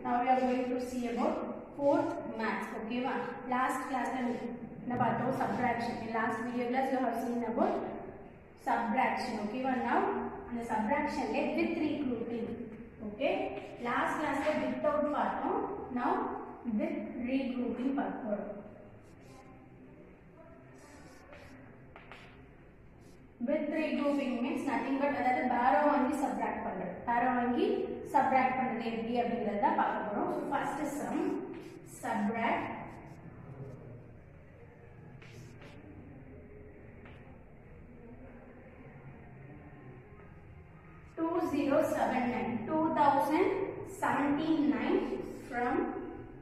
now we are going to see about fourth maths ஓகேவா last கிளாஸ்ல என்ன பார்த்தோம் subtraction in last video class you have seen about subtraction ஓகேவா now அந்த subtractionல with regrouping okay last classல without பார்த்தோம் now with regrouping பார்க்க போறோம் with regrouping means nothing but அதாவது பேரோ வாங்கி subtract பண்றது பேரோ வாங்கி subtract பண்றது எப்படி அப்படிங்கறத தான் பார்க்க போறோம் so first sum subtract two zero seven nine two thousand seventy nine from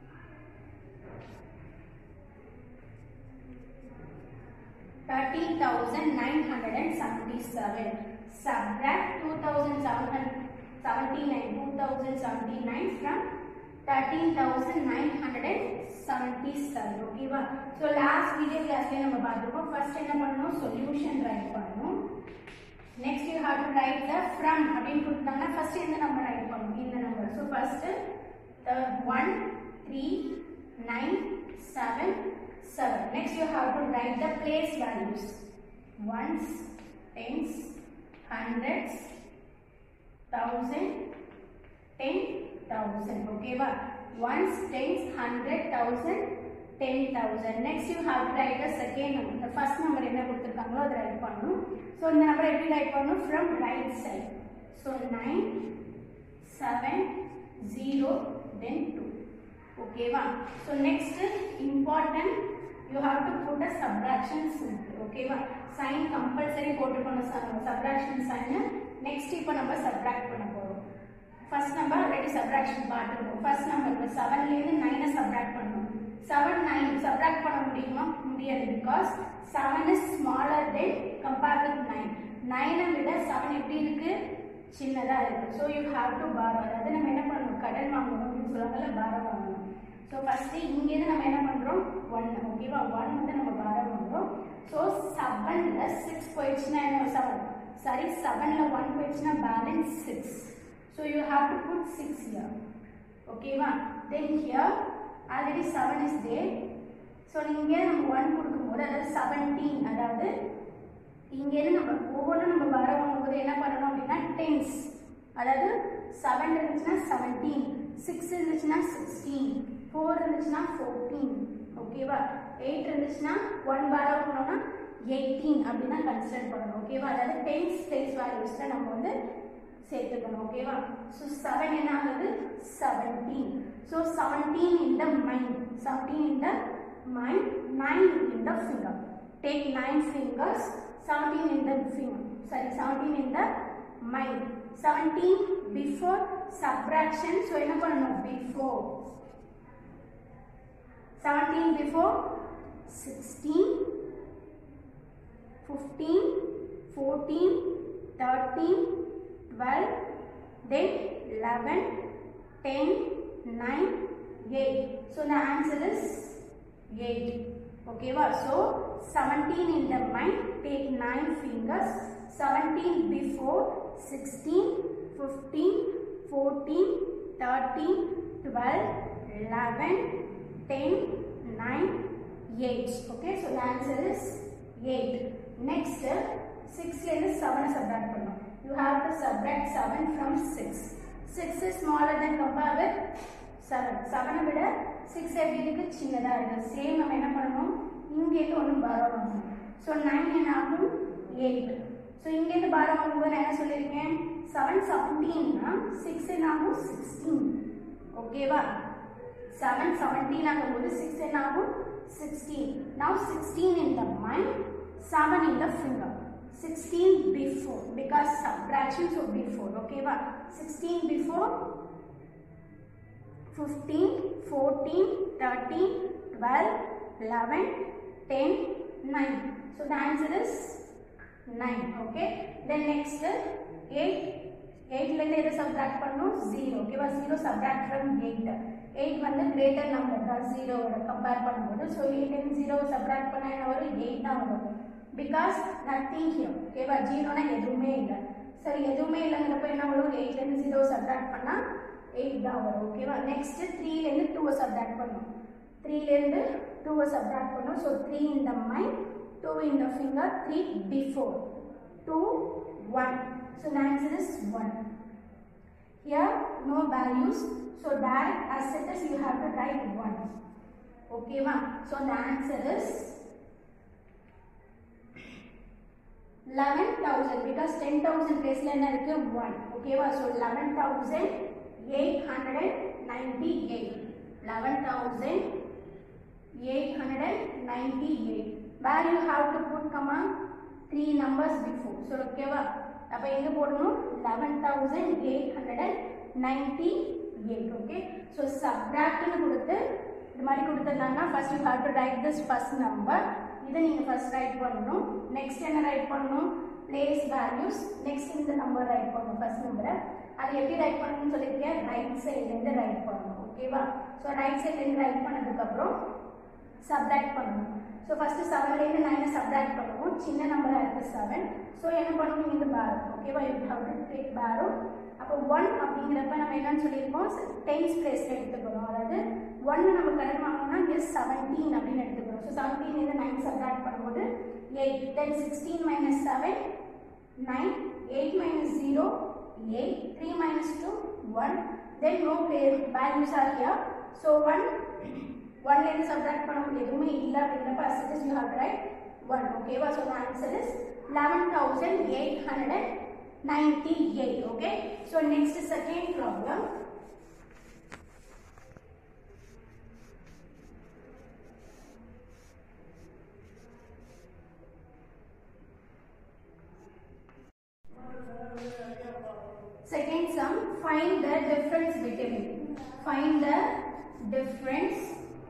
thirty thousand nine hundred and seventy-seven. Subtract two thousand seven hundred seventy-nine, two thousand seventy-nine from thirteen thousand nine hundred and seventy-seven. ஓகேவா so last video கிளாஸ்ல நம்ம பார்த்துருக்கோம் first என்ன பண்ணணும் solution write பண்ணணும் next you have to write the from அப்படின்னு கொடுத்தாங்கன்னா first எந்த நம்பர் ரைட் பண்ணணும் இந்த number so first one three nine seven seven. Next you have to write the place values. Ones, tens, hundreds, thousand, ten thousand. Okay, va? Ones, tens, hundred, thousand, ten thousand. Next you have to write the second number. The first number என்ன கொடுத்துருக்காங்களோ அதை write பண்ணணும். So இந்த number எப்படி write பண்ணணும்? From right side. So nine, seven, zero, then two. ஓகேவா so next important you have to put a subtraction sign ஓகேவா sign compulsory போட்டுக்கணும் சப்ராக்ஷன் சைன் நெக்ஸ்ட் இப்போ நம்ம சப்ராக்ட் பண்ண போகிறோம் ஃபர்ஸ்ட் நம்ம ஆல்ரெடி சப்ராக்ஷன் பார்த்துருக்கோம் ஃபர்ஸ்ட் நம்பர் செவன்லேருந்து நைனை சப்ராக்ட் பண்ணணும் செவன் நைன் சப்ராக்ட் பண்ண முடியுமா முடியாது because seven is smaller then compare with nine நைனை விட செவன் எப்படி இருக்கு சின்னதாக இருக்கு so you have to borrow அதாவது நம்ம என்ன பண்ணணும் கடன் வாங்கணும் அப்படின்னு சொல்லுவாங்கல்ல பாரோ வாங்கணும் ஸோ ஃபஸ்ட்டு இங்கேருந்து நம்ம என்ன பண்ணுறோம் ஒன் ஓகேவா ஒன் வந்து நம்ம பாரோ வாங்குறோம் ஸோ செவனில் சிக்ஸ் போயிடுச்சுன்னா என்ன செவன் சாரி செவனில் ஒன் போயிடுச்சுன்னா balance six so you have to put six here ஓகேவா then here already seven is there so இங்கே நம்ம ஒன் கொடுக்கும்போது அதாவது செவன்டீன் அதாவது இங்கேருந்து நம்ம ஒவ்வொன்றும் நம்ம வர வாங்கும்போது என்ன பண்ணணும் அப்படின்னா டென்ஸ் அதாவது செவன் இருந்துச்சுன்னா செவன்டீன் சிக்ஸ் இருந்துச்சுன்னா சிக்ஸ்டீன் ஃபோர் இருந்துச்சுன்னா ஃபோர்டீன் ஓகேவா எயிட் இருந்துச்சுன்னா ஒன் பாரா பண்ணோம்னா எயிட்டீன் அப்படின்னு கன்சிடர் பண்ணணும் ஓகேவா அதாவது டென்ஸ் பிளேஸ் வேல்யூஸில் நம்ம வந்து சேர்த்துக்கணும் ஓகேவா ஸோ செவன் என்ன ஆகுது seventeen so seventeen in the mind seventeen in the mind nine in the finger take nine fingers 17 in the finger sorry 17 in the mind 17 before subtraction so என்ன பண்ணணும் before 17 before 16 15 14 13 12 then 11 10 9 8 so the answer is 8 okay wow? so 17 in the mind take 9 fingers 17 before 16 15 14 13 12 11 10 9 8 okay so the answer is 8 next 6 ல 7 subtract பண்ணணும் you have to subtract 7 from 6 6 is smaller than compare with 7 7 விட 6 எப்படி இருக்கு சின்னதா இருக்கு same நம்ம என்ன பண்ணணும் இங்கேருந்து ஒன்று பாரோ வாங்கணும் ஸோ நைன் என்ன ஆகும் எயிட் ஸோ இங்கேருந்து பாரோ வாங்கும்போது நான் என்ன சொல்லியிருக்கேன் செவன் செவன்டீன்னா சிக்ஸ் என்ன ஆகும் சிக்ஸ்டீன் ஓகேவா செவன் செவன்டீன் ஆகும்போது சிக்ஸ் என்ன ஆகும் sixteen now sixteen in the mind seven in the finger sixteen before because subtraction so before ஓகேவா sixteen before fifteen fourteen thirteen twelve eleven 10, 9. So the answer is 9. Okay. Then next 8. 8 ல இருந்து எதை subtract பண்ணணும் 0. ஓகேவா 0 subtract from 8. 8 வந்து greater number தான் 0 ஓட compare பண்ணும்போது ஸோ 8 and 0 subtract பண்ணா என்ன வரும் 8 தான் வரும் பிகாஸ் நத்திங் ஹியர் ஓகேவா ஜீரோனா எதுவுமே இல்லை சரி எதுவுமே இல்லைங்கிறப்ப என்ன வரும் 8 and 0 subtract பண்ணா 8 இதான் வரும் ஓகேவா நெக்ஸ்ட் த்ரீலேருந்து டூவை சப்ராக்ட் பண்ணும் த்ரீலேருந்து டூவை சப்ராக்ட் பண்ணும் so three in the mind two in the finger three before two one so the answer is one Here, no values. So, direct as it is, you have to write 1. Okay, ma? So, the answer is 11,000 because 10,000 place la enna irukku 1. Okay, ma? So, 11,898. 11,898. Where you have to put comma 3 numbers before. So, okay, ma? அப்போ எங்கே போடணும் eleven thousand eight hundred and ninety eight okay so சப்ராக்ட்னு கொடுத்து இது மாதிரி கொடுத்துருந்தாங்கன்னா first you have to write this first number இதை நீங்கள் ஃபர்ஸ்ட் ரைட் பண்ணணும் நெக்ஸ்ட் என்ன ரைட் பண்ணணும் பிளேஸ் வேல்யூஸ் நெக்ஸ்ட் இந்த நம்பர் ரைட் பண்ணணும் ஃபர்ஸ்ட் நம்பரை அது எப்படி ரைட் பண்ணணும்னு சொல்லியிருக்கேன் ரைட் சைட்லேருந்து ரைட் பண்ணணும் ஓகேவா ஸோ ரைட் சைட்லேருந்து ரைட் பண்ணதுக்கப்புறம் சப்ராக்ட் பண்ணணும் ஸோ ஃபஸ்ட்டு செவன்லேருந்து நைனை சப்ராக்ட் பண்ணுவோம் சின்ன நம்பராக இருக்குது செவன் ஸோ என்ன பண்ணணும் இந்த பேரோ ஓகேவா யூ ஹவ் டு டேக் பேரோ அப்போ ஒன் அப்படிங்கிறப்ப நம்ம என்னன்னு சொல்லியிருக்கோம் டென்ஸ் பிளேஸில் எடுத்துக்கணும் அதாவது ஒன்று நம்ம கடன் வாங்கணும்னா இங்கே செவன்டீன் அப்படின்னு எடுத்துக்கணும் ஸோ செவன்டீன்லேருந்து நைன் சப்ராக்ட் பண்ணும்போது eight then sixteen minus seven nine eight minus zero eight three minus two one then no place values are here so one ஒன்லேருந்து சப்ராக்ட் பண்ண முடியும் எதுவுமே இல்லை அப்படிங்கிறப்ப as it is you have to write 1 ஓகேவா so the answer is 11,898 okay so next second problem second sum find the difference between find the difference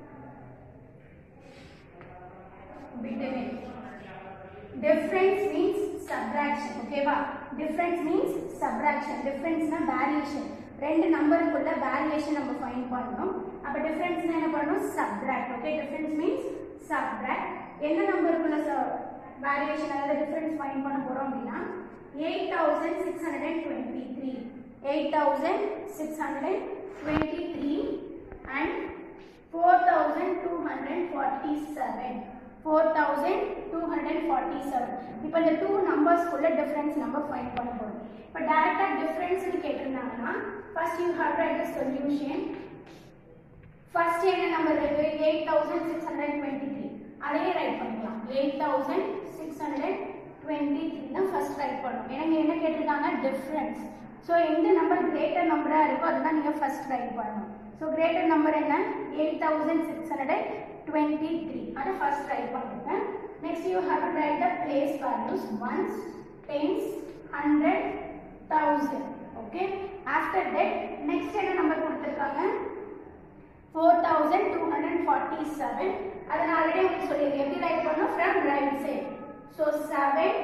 between difference means subtraction ஓகேவா difference means subtraction difference னா variation ரெண்டு நம்பருக்குள்ள variation நம்ம find பண்ணணும் அப்ப டிஃபரன்ஸ்னா என்ன பண்ணணும் subtract okay difference means subtract என்ன நம்பருக்குள்ள வேரியேஷன் அதாவது டிஃபரன்ஸ் ஃபைண்ட் பண்ண போறோம் அப்படின்னா eight thousand six hundred and twenty three eight thousand six hundred and twenty three and four thousand two hundred forty seven four thousand two hundred forty seven இப்போ இந்த two நம்பர்ஸ்க்குள்ள difference நம்ம find பண்ண போகிறோம் இப்போ டேரெக்டாக டிஃப்ரென்ஸ்னு கேட்டிருந்தாங்கன்னா first you have write solution first என்ன நம்பர் இருக்கு eight thousand six hundred twenty three அதையே ரைட் பண்ணிக்கலாம் eight thousand six hundred twenty three தான் ஃபர்ஸ்ட் ரைட் பண்ணணும் எனக்கு என்ன கேட்டிருக்காங்க டிஃப்ரென்ஸ் ஸோ எந்த நம்பர் கிரேட்டர் நம்பராக இருக்கோ அதுதான் நீங்கள் ஃபர்ஸ்ட் ரைட் பண்ணணும் ஸோ கிரேட்டர் நம்பர் என்ன eight thousand six hundred twenty three அதை ஃபர்ஸ்ட் ரைட் பண்ணுங்க next you have to write the place values ones tens hundred thousand okay after that next என்ன number கொடுத்துருக்காங்க four thousand two hundred forty seven அதை நான் already உங்களுக்கு சொல்லியிருக்கேன் எப்படி write பண்ணோம் from right side so seven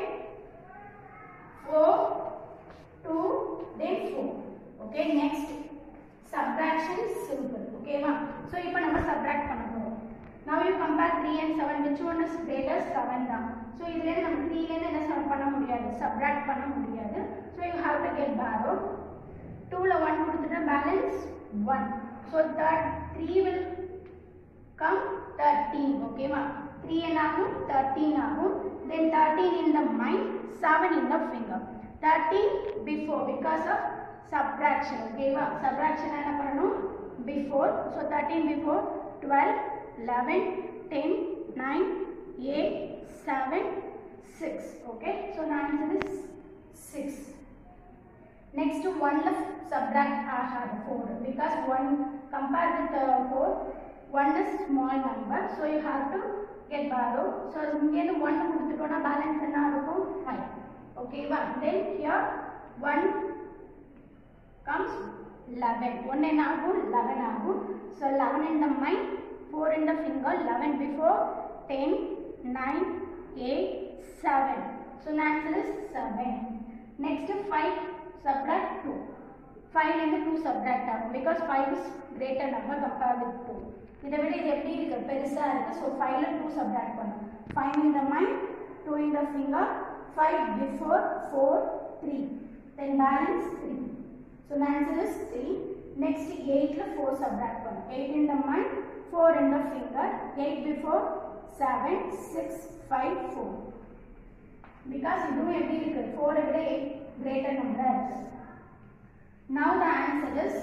four two then four okay next subtraction simple ஓகேவா so இப்போ நம்ம சப்ராக்ட் பண்ண போகிறோம் now you compare three and seven which one is greater seven தான் ஸோ இதுலேருந்து நம்ம த்ரீலேருந்து என்ன சம் பண்ண முடியாது சப்ராக்ட் பண்ண முடியாது so you have to get borrow டூவில் ஒன் கொடுத்துட்டா balance one so third three will come thirteen ஓகேவா த்ரீ என்ன ஆகும் தேர்ட்டீன் ஆகும் then thirteen in the mind seven in the finger thirteen before because of subtraction ஓகேவா subtraction என்ன பண்ணணும் before so thirteen before twelve eleven ten nine eight seven six okay so the answer is six Next to 1 left subtract uh, 4 because 1 compare with uh, 4 1 is small number so you have to get borrow so இங்கேருந்து 1 கொடுத்துட்டோம்னா balance என்ன இருக்கும் 5 ஓகேவா then here 1 comes 11 1 என்ன ஆகும் 11 ஆகும் so 11 in the mind 4 in the finger 11 before 10 9 8 7 so the answer is 7 next 5 subtract 2 5 இருந்து 2 subtract ஆகும் because 5 is greater number compared with 2 இதை விட இது எப்படி இருக்கு பெருசா இருக்கு so 5 ல 2 subtract பண்ணும் 5 in the mind 2 in the finger 5 before 4 3 then balance 3 so the answer is 3 next 8ல 4 subtract பண்ணும் 8 in the mind 4 in the finger 8 before 7 6 5 4 because இதுவும் எப்படி இருக்கு 4 விட 8 greater number இருக்கு now the answer is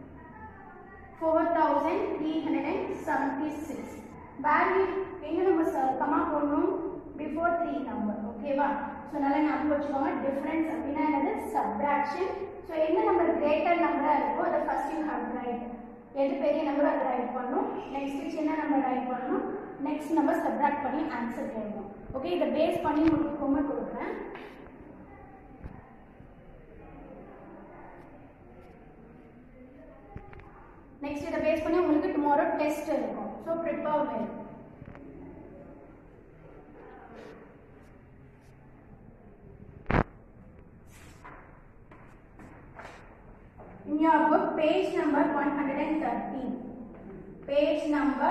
4376 value எங்க நம்ம comma போடணும் before three number ஓகேவா ஸோ நல்லா ஞாபகம் வச்சுக்கோங்க டிஃபரன்ஸ் அப்படின்னா என்னது சப்ராக்ஷன் ஸோ எந்த நம்பர் கிரேட்டர் நம்பராக இருக்கோ அதை ஃபர்ஸ்ட் யூ ஹவ் ரைட் எது பெரிய நம்பரோ அதை ரைட் பண்ணணும் நெக்ஸ்ட் சின்ன நம்பர் ரைட் பண்ணணும் நெக்ஸ்ட் நம்பர் சப்ராக்ட் பண்ணி ஆன்சர் போடணும் ஓகே இதை பேஸ் பண்ணி உங்களுக்கு ஹோம்ஒர்க் கொடுக்குறேன் நெக்ஸ்ட் இதை பேஸ் பண்ணி உங்களுக்கு டுமாரோ டெஸ்ட் இருக்கும் so prepare well In your book, page number 113. Page number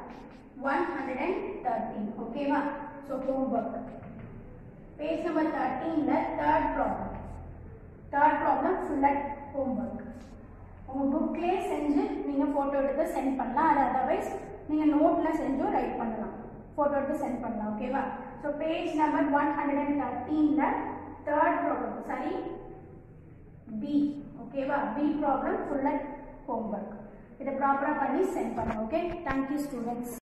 113. Okay, ma? So, homework. Page number 13, the third problem. Third problem, full at homework. உங்கள் புக்லேயே செஞ்சு நீங்கள் ஃபோட்டோ எடுத்து சென்ட் பண்ணலாம் அது அதர்வைஸ் நீங்கள் நோட்டில் செஞ்சும் ரைட் பண்ணலாம் ஃபோட்டோ எடுத்து சென்ட் பண்ணலாம் ஓகேவா so page number one hundred and தேர்ட்டீனில் தேர்ட் ப்ராப்ளம் சரி பி ஓகேவா பி ப்ராப்ளம் ஃபுல்லாக ஹோம்ஒர்க் இதை ப்ராப்பராக பண்ணி சென்ட் பண்ணுங்க ஓகே தேங்க்யூ ஸ்டூடெண்ட்ஸ்